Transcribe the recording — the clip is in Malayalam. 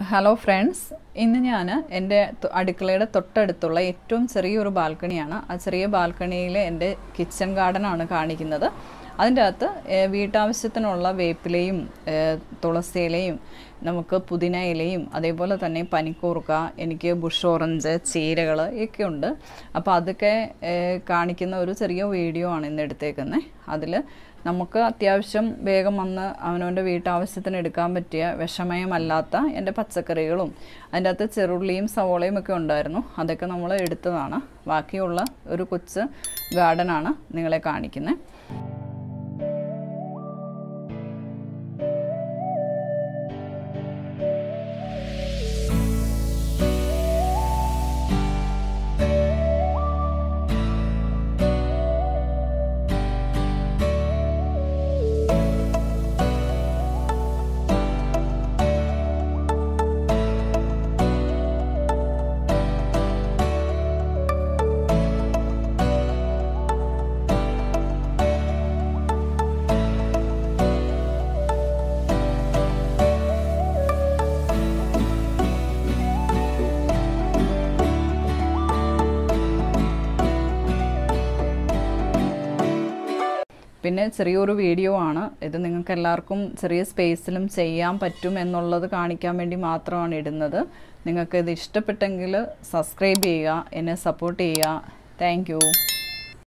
ഹലോ ഫ്രണ്ട്സ് ഇന്ന് ഞാൻ എൻ്റെ തൊ- അടുക്കളയുടെ തൊട്ടടുത്തുള്ള ഏറ്റവും ചെറിയൊരു ബാൽക്കണിയാണ് ആ ചെറിയ ബാൽക്കണിയിൽ എൻ്റെ കിച്ചൺ ഗാർഡനാണ് കാണിക്കുന്നത് അതിൻ്റെ അകത്ത് ഏഹ്, വീട്ടാവശ്യത്തിനുള്ള വേപ്പിലയും ഏഹ്, തുളസിയിലയും നമുക്ക് പുതിന ഇലയും അതേപോലെ തന്നെ പനിക്കൂർക്ക എനിക്ക് ബുഷ് ഓറഞ്ച് ചീരകൾ ഒക്കെ ഉണ്ട് അപ്പോൾ അതൊക്കെ ഏഹ്, കാണിക്കുന്ന ഒരു ചെറിയ വീഡിയോ ആണ് ഇന്ന് എടുത്തേക്കുന്നത് അതിൽ നമുക്ക് അത്യാവശ്യം വേഗം വന്ന് അവനവൻ്റെ വീട്ടാവശ്യത്തിന് എടുക്കാൻ പറ്റിയ വിഷമയമല്ലാത്ത എൻ്റെ പച്ചക്കറികളും അതിൻ്റെ അകത്ത് ചെറുള്ളിയും സവോളയും ഒക്കെ ഉണ്ടായിരുന്നു അതൊക്കെ നമ്മൾ എടുത്തതാണ് ബാക്കിയുള്ള ഒരു കൊച്ച് ഗാർഡനാണ് നിങ്ങളെ കാണിക്കുന്നത് പിന്നെ ചെറിയൊരു വീഡിയോ ആണ് ഇത് നിങ്ങൾക്ക് എല്ലാവർക്കും ചെറിയ സ്പേസിലും ചെയ്യാൻ പറ്റും എന്നുള്ളത് കാണിക്കാൻ വേണ്ടി മാത്രമാണ് ഇടുന്നത് നിങ്ങൾക്ക് ഇത് ഇഷ്ടപ്പെട്ടെങ്കിൽ സബ്സ്ക്രൈബ് ചെയ്യുക എന്നെ സപ്പോർട്ട് ചെയ്യുക താങ്ക്